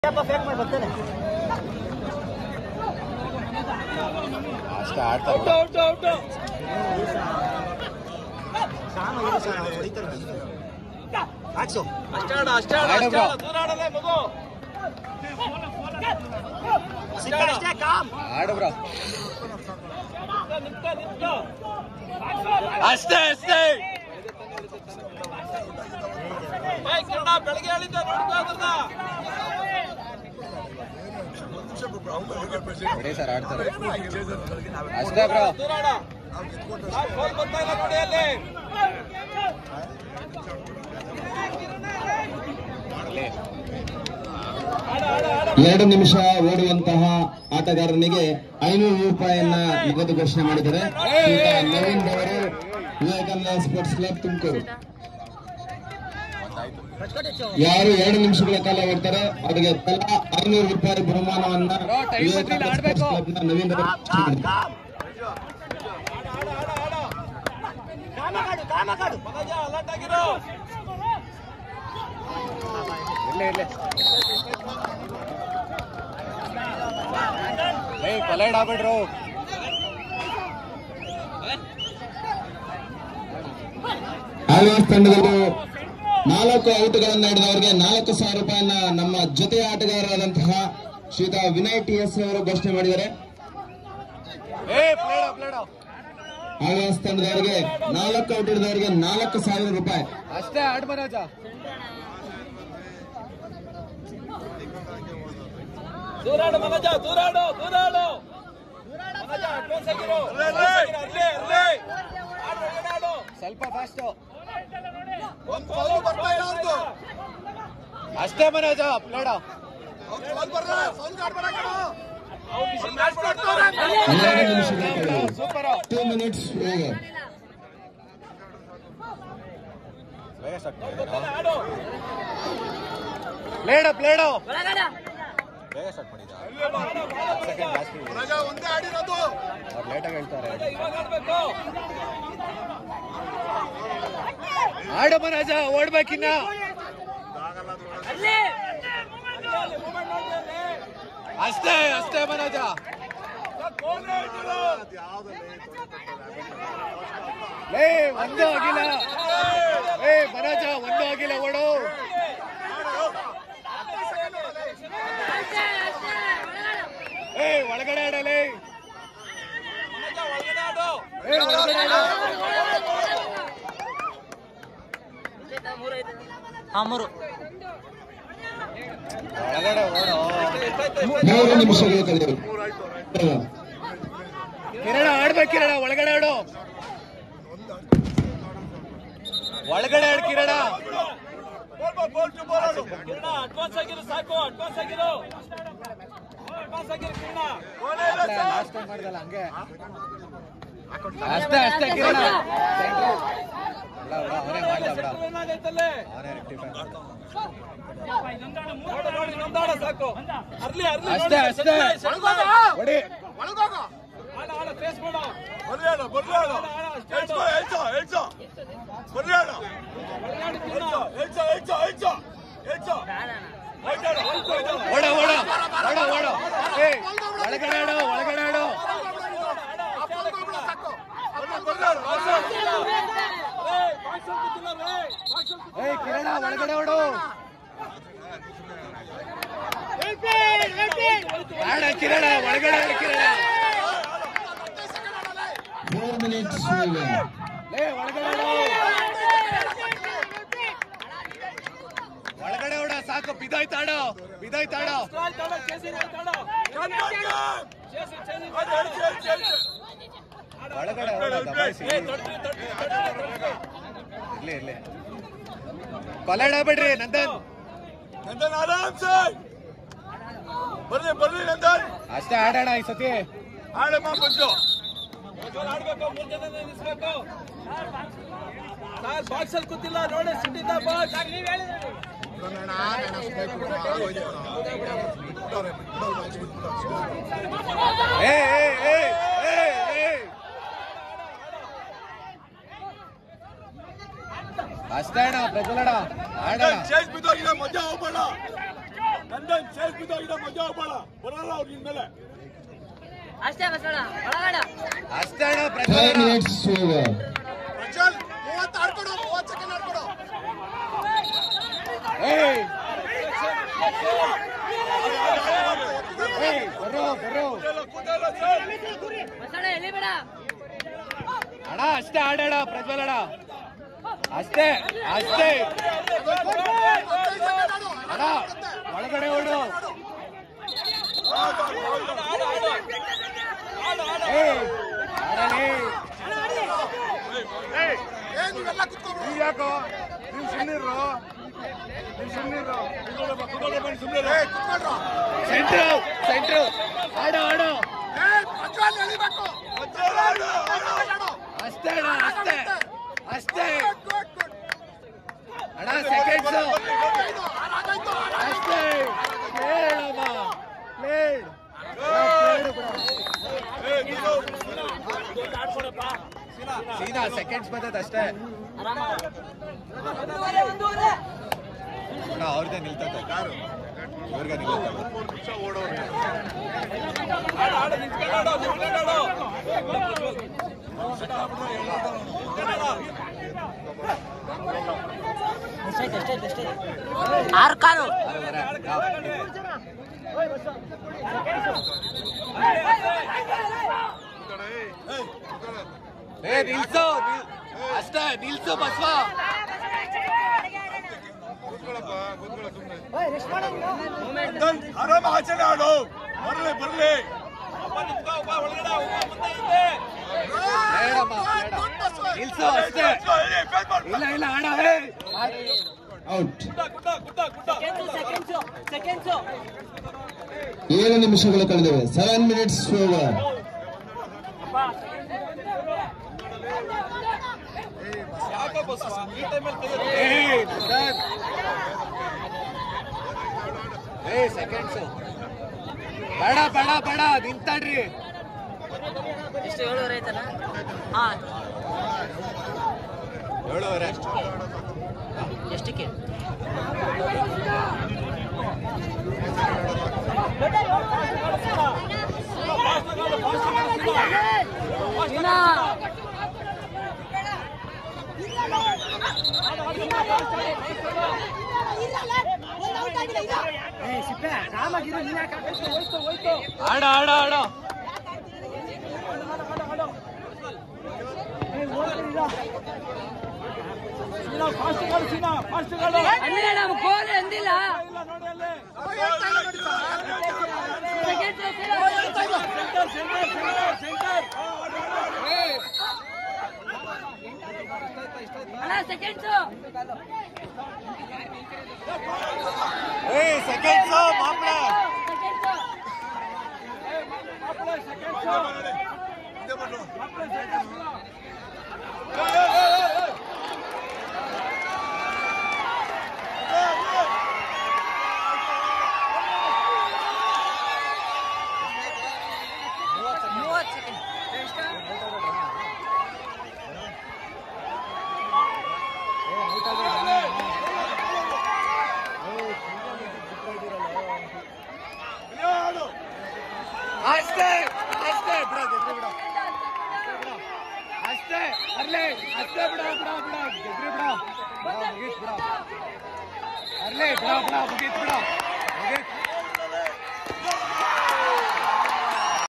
Fake ಮಾಡಿ ಬರ್ತಾನೆ ಅಷ್ಟೇ ಆಡ್ತಾರೆ ಶಾಮ ಏನು ಸರ್ ಅವ್ರು ಹೊಡಿತಾರೆ ಹಾಕ್ಸು ಅಷ್ಟೇ ಆಡ ಅಷ್ಟೇ ಆಡ ಆಡು ಅಷ್ಟೇ bro. ಆಡ ದೂರ ಆಡಲೇ ಮಗು ಸಿಕ್ಕ ಅಷ್ಟೇ ಕಾಮ್ ಆಡು ಬ್ರೋ ನಿಂತ್ಕೊ ನಿಂತ್ಕೊ ಅಷ್ಟೇ ಅಷ್ಟೇ ಬಾಯ್ ಕಿರಣ ಬೆಳಗ್ಗೆ ಹೇಳಿದ್ದೆ ನೋಡ್ಕೊ ಅದನ್ನ ಬಿಡಿ ಸರ್ ಆಡ್ತಾರೆ ಅಷ್ಟೇ ಬ್ರೋ ದೂರ ಆಡ ಗೋಲ್ ಬರ್ತಾ ಇಲ್ಲ ನೋಡಿ ಅಲ್ಲಿ ಆಡ ಆಡ ಆಡ ಎರಡು ನಿಮಿಷ ಓಡುವಂತಹ ಆಟಗಾರನಿಗೆ ಐನೂರು ರೂಪಾಯಿಯನ್ನ ನಗದು ಘೋಷಣೆ ಮಾಡಿದ್ದಾರೆ ಶ್ರೀಯುತ ನವೀನ್ ಅವರು ವಿವೇಕಾನಂದ ಸ್ಪೋರ್ಟ್ಸ್ ಕ್ಲಬ್ ತುಮಕೂರು ಯಾರು ಎರಡು ನಿಮಿಷಗಳ ಕಾಲ ಓಡ್ತಾರೆ ಅವರಿಗೆ ತಲಾ ಐನೂರು ರೂಪಾಯಿ ಬಹುಮಾನವನ್ನ ವಿವೇಕಾನಂದ ಸ್ಪೋರ್ಟ್ಸ್ ಕ್ಲಬ್ನ ನವೀನ್ ಅವರು ಘೋಷಣೆ ಮಾಡಿದ್ದಾರೆ. ಕಾಮಗಾಡು ಕಾಮಗಾಡು ಮನೋಜ ಅಲರ್ಟ್ ಆಗಿರೋ ಇಲ್ಲೇ ಇಲ್ಲೇ ಏಯ್ ಕೊಲೈಡ್ ಆಗ್ಬಿಡ್ರು ಆಳ್ವಾಸ್ ತಂಡದವರು ನಾಲ್ಕು ಔಟ್ಗಳನ್ನು ಹಿಡಿದವರಿಗೆ ನಾಲ್ಕು ಸಾವಿರ ರೂಪಾಯಿಯನ್ನ ನಮ್ಮ ಜೊತೆ ಆಟಗಾರರಾದಂತಹ ಶ್ರೀಯುತ ವಿನಯ್ ಟಿ ಎಸ್ ಅವರು ಘೋಷಣೆ ಮಾಡಿದ್ದಾರೆ ಏ ಪ್ಲೇಡ ಪ್ಲೇಡ ಆಳ್ವಾಸ್ ತಂಡದವರಿಗೆ ನಾಲ್ಕು ಔಟ್ ಹಿಡಿದವರಿಗೆ ನಾಲ್ಕು ಸಾವಿರ ರೂಪಾಯಿ ಅಷ್ಟೇ ಆಡ್ ಮನೋಜ ದೂರಾಡು ಮನೋಜ ದೂರಾಡು ದೂರಾಡು ಮನೋಜ ಅಡ್ವಾನ್ಸ್ ಆಗಿರು ಅಲ್ಲೇ ಅಲ್ಲೇ ಅಲ್ಲೇ ಆಡು ಒಳಗಡೆ ಆಡು ಸ್ವಲ್ಪ ಫಾಸ್ಟು ಒಂದ್ ಫೌಲ್ ಬರ್ತಾ ಇಲ್ಲ ಅವ್ರ್ದು. ಅಷ್ಟೇ ಮನೋಜ ಪ್ಲೇಡ ಅವ್ರ್ ಫೌಲ್ ಬರ್ಲ, ಫೌಲ್ ಆಡ್ಬೇಡ ಕಣೋ. ಅವ್ರ್ ಬಿಸಿ ಮ್ಯಾಚ್ ಮಾಡ್ತವ್ರೆ. ಎರಡು ನಿಮಿಷಗಳ ಕಾಲ ಸೂಪರ್ ಟೂ ಮಿನಿಟ್ಸ್ ಓವರ್ ಬೇಗ ಸ್ಟಾರ್ಟ್ ಬರ್ತಾನೆ, ಆಡು ಪ್ಲೇಡ ಪ್ಲೇಡ ಬೇಗ ಸ್ಟಾರ್ಟ್ ಮಾಡಿದ ಸೆಕೆಂಡ್ ಜಾಸ್ತಿ ಒಂದೇ ಆಡಿರೋದು ಅವ್ರು ಲೇಟಾಗಿ ಹೇಳ್ತಾರೆ ಇವಾಗ ಆಡ್ಬೇಕು ಆಡು ಮನೋಜ ಓಡ್ಬೇಕಿನ್ನ ಅಲ್ಲಿ ಅಲ್ಲಿ movement ನೋಡ್ರಿ ಅಲ್ಲಿ. ಅಷ್ಟೇ ಅಷ್ಟೇ ಮನೋಜ ಗೋಲ್ ನೋಡ್ರು. ಏ ಒಂದು ಆಗಿಲ್ಲ ಏ ಮನೋಜ ಒಂದು ಆಗಿಲ್ಲ ಓಡು ಏ ಒಳಗಡೆ ಆಡಲೇ ಮನೋಜ ಒಳಗಡೆ ಆಡು ಏ ಒಳಗಡೆ ಆಡು ಮೂರು ಒಳಗಡೆ ಓಡು ಮೂರು ನಿಮಿಷಗಳು ಕಳೆದರು ಕಿರಣ ಆಡ್ಬೇಕು ಕಿರಣ ಒಳಗಡೆ ಆಡು ಒಳಗಡೆ ಆಡ್ ಕಿರಣ ಕಿರಣ ಅಡ್ವಾನ್ಸ್ ಆಗಿರು ಸಾಕು ಅಡ್ವಾನ್ಸ್ ಆಗಿರು ಅಡ್ವಾನ್ಸ್ ಆಗಿರು ಕಿರಣ ಲಾಸ್ಟ್ ಟೈಮ್ ಮಾಡಿದಲ್ಲ ಹಂಗೆ ಅಷ್ಟೇ ಅಷ್ಟೇ ಕಿರಣ ಅವನೇ ಮಾಡ್ದ ಬಿಡ ಏನಾಗೈತಲ್ಲೇ ಅವನೇ ರೆಕ್ಟಿಫೈ ನೋಡು ನೋಡಿ ನಮ್ದಾಡ ಸಾಕು ಅರ್ಲಿ ಅರ್ಲಿ ಅಷ್ಟೇ ಅಷ್ಟೇ ಹೊಡಿ ಆಡ ಆಡ ಫೇಸ್ ಮಾಡು ಬರ್ಲಿಯಾಡ ಬರ್ಲಿಯಾಡ ಆಡ, ಆಡ, ಅಷ್ಟೇ ಹೇಳ್ಸೋ ಆಡು. ಹೇಳ್ಸೋ ಹೇಳ್ಸೋ ಬರ್ಲಿಯಾಡ ಒಳಗಡೆ ಕಿರಣ. ಹೇಳ್ಸೋ ಹೇಳ್ಸೋ ಹೇಳ್ಸೋ ಹೇಳ್ಸೋ ಹೊಯ್ಟಾಡ ಓಡ ಓಡ ಓಡ ಓಡ ಏ ಒಳಗಡೆ ಆಡು ಒಳಗಡೆ ಆಡು ಏಯ್, ಬಾಕ್ಸ್ ಅಲ್ಲಿ ಕೂತಿಲ್ಲ ರೇ. ಬಾಕ್ಸ್ ಅಲ್ಲಿ ಕೂತಿಲ್ಲ. ಏ ಕಿರಣ ಒಳಗಡೆ ಓಡು ಆಡ ಕಿರಣ ಒಳಗಡೆ ಆಡು ಕಿರಣ ಫೋರ್ ಮಿನಿಟ್ಸ್ ಓವರ್ ಏ ಒಳಗಡೆ ಆಡು ಒಳಗಡೆ ಓಡ ಸಾಕು ಬಿದೋಯ್ತಾಡು ಬಿದೋಯ್ತಾಡು ಆಯ್ತು ಆಡು, ಚೇಸಿಂಗ್ ಆಯ್ತು ಆಡು. ಚೇಸಿಂಗ್, ಚೇಸಿಂಗ್ ಆಡು, ಆಡು. ಒಳಗಡೆ ಓಡ ದಬಾಯಿಸಿ ಏಯ್, ತೊಡ್ರಿ, ತೊಡ್ರಿ, ತೊಡ್ರಿ, ತೊಡ್ರಿ. ಇರ್ಲಿ ಇರ್ಲಿ ಕೊಲೆಡ್ ಆಗ್ಬಿಡ್ರಿ ನಂದನ್ ನಂದನ್ ಆರಾಮ್ ಸೇ ಬರ್ಲಿ ಬರ್ಲಿ ನಂದನ್ ಅಷ್ಟೇ ಆಡೋಣ ಈ ಸತಿ ಆಡಮ್ಮ ಬಂದು ಜೋರ್ ಆಡ್ಬೇಕು ಮೂರ್ ಜನ ನಿಲ್ಲಿಸ್ಬೇಕು ಸರ್ ಬಾಕ್ಸ್ ಅಲ್ಲಿ ಕೂತಿಲ್ಲ ನೋಡಿ ಸಿಟ್ಟಿದ್ದ ಬಾಕ್ಸ್ ಏ ಏ ಏ ಏ ಏ ಅಷ್ಟೇ ಅಣ್ಣ ಪ್ರಜ್ವಲಣ್ಣ ಆಡೋಣ ಚೇಸ್ ಬಿದ್ದೋಗಿದೆ ಮಜಾ ಹೋಗ್ಬೇಡ ನಂದನ್ ಸೇಫ್ ಬಿದ್ದಾಗಿದ್ದ ಮಜಾ ಹೋಗ್ಬೇಡ ಬರಲ್ಲ ಅವ್ರು ನಿನ್ ಮೇಲೆ ಅಷ್ಟೇ ಬಸವಣ್ಣ ಒಳಗಡೆ ಅಷ್ಟೇ ಅಣ್ಣ five Prajwal minutes over Prajwal ಮೂವತ್ತು ಆಡ್ಕೊಡು ಮೂವತ್ತು ಸೆಕೆಂಡ್ ಆಡ್ಕೊಡು ಏಯ್ ಏಯ್ ಬರೋ ಬರೋ ಬಸವಣ್ಣ ಎಳಿಬೇಡ ಅಣ್ಣ ಅಷ್ಟೇ ಆಡೋಣ ಪ್ರಜ್ವಲ್ ಅಣ್ಣ ಅಷ್ಟೇ ಅಷ್ಟೇ ಅಣ್ಣ ಒಳಗಡೆ ಓಡು ಏಯ್ ಆಡಲಿ ಏ ನೀವೆಲ್ಲ ಕುತ್ಕೊಬಿಡು ನೀವ್ ಯಾಕೋ ನೀವು ಸುಮ್ಮನಿರು ನೀವು ಸುಮ್ಮನಿರು ಏ ಕುತ್ಕೊಳ್ರು ಸೆಂಟ್ರು ಸೆಂಟ್ರು ಆಡು ಆಡು ಏ ಪ್ರಜ್ವಲ್ ಎಳಿಬೇಕು ಪ್ರಜ್ವಲ್ ಆಡು, ಆಡು. ಅಷ್ಟೇ ಅಣ್ಣ ಅಷ್ಟೇ ಅಷ್ಟೇ ಗುಡ್ ಗುಡ್ ಗುಡ್ ಅಣ್ಣ ಸೆಕೆಂಡ್ಸ್ ಆರಾಗಾಯ್ತು ಆರಾಗಾಯ್ತು ಅಷ್ಟೇ ಹೇಳಮ್ಮ ಪ್ಲೇಡ್ ಸೀದಾ ಸೆಕೆಂಡ್ಸ್ ಬಂದದ ಅಷ್ಟೇ ಅಣ್ಣ ಅವ್ರದ್ದೇ ನಿಲ್ತದೆ ಕಾರು ಇವ್ರಿಗೆ ನಿಲ್ತದೆ ಆಡು ಆಡು ನಿಂತ್ಕೊಂಡಾಡು ನಿಂತ್ಕೊಂಡಾಡು ಆರು ಕಾಲು ಏ ನಿಲ್ಸು ನಿಲ್- ಅಷ್ಟೇ ನಿಲ್ಸು ಬಸವ ಆರಾಮ ಆಚರಣೆ ಆಡು ಬರ್ಲಿ ಬರ್ಲಿ ಅಪ್ಪ ನಿಂತ್ಕೋ ಅಪ್ಪ ಒಳಗಡೆ ಅಪ್ಪ ಮುಂದೆ ಹಿಂದೆ ಬೇಡಮ್ಮ ಬೇಡ ನಿಲ್ಸು ಅಷ್ಟೇ ಇಲ್ಲ ಇಲ್ಲ ಆಡ ಏ ಔಟ್ ಗುಡ್ಡ ಗುಡ್ಡ ಗುಡ್ಡ ಗುಡ್ಡ ಸೆಕೆಂಡ್ಸು ಸೆಕೆಂಡ್ಸು ಏಳು ನಿಮಿಷಗಳು ಕಳೆದಿವೆ ಸೆವೆನ್ ಮಿನಿಟ್ಸ್ ಓವರ್ ಯಾಕೆ ಬಸ್ವ ಈ ಟೈಮಲ್ಲಿ ಕೈ ಎತ್ತಿ- ಏ ನಂದನ್. ಏ ಸೆಕೆಂಡ್ಸ್ ಬೇಡ ಬೇಡ ಬೇಡ ನಿಂತಾಡ್ರಿ ಎಷ್ಟು ಏಳುವರೆ ಆಯ್ತಲ್ಲ ಹಾ ಏಳುವರೆ ಎಷ್ಟಕ್ಕೆ ಆಡ ಆಡ ಆಡ ಸೀನಾ ಫಾಸ್ಟ್ ಗಾಡು ಸೀನಾ ಫಾಸ್ಟ್ ಗಾಡು ಅಂದಿಲ್ಲ ನಮ್ಮ ಕೋಲ್ ಅಂದಿಲ್ಲ ಇಲ್ಲ ನೋಡಿ ಅಲ್ಲಿ seconds centre centre centre centre ಅಣ್ಣ ಸೆಕೆಂಡ್ಸು ಏ ಸೆಕೆಂಡ್ಸ್ ಮಾಪ್ಲ ಸೆಕೆಂಡ್ಸು ಮೂವತ್ತು ಸೆಕೆಂಡ್ ಅಷ್ಟೇ ಅಷ್ಟೇ ಬಿಡ ಗೆದ್ರಿ ಬಿಡ ಅಷ್ಟೇ ಅರ್ಲೆ ಅಷ್ಟೇ ಬಿಡ ಬಿಡ ಬಿಡ ಗೆದ್ರಿ ಬಿಡ ಬಿಡ ಮುಗೀತ್ ಬಿಡ ಅರ್ಲೆ ಬಿಡ ಬಿಡ ಮುಗೀತ್ ಬಿಡ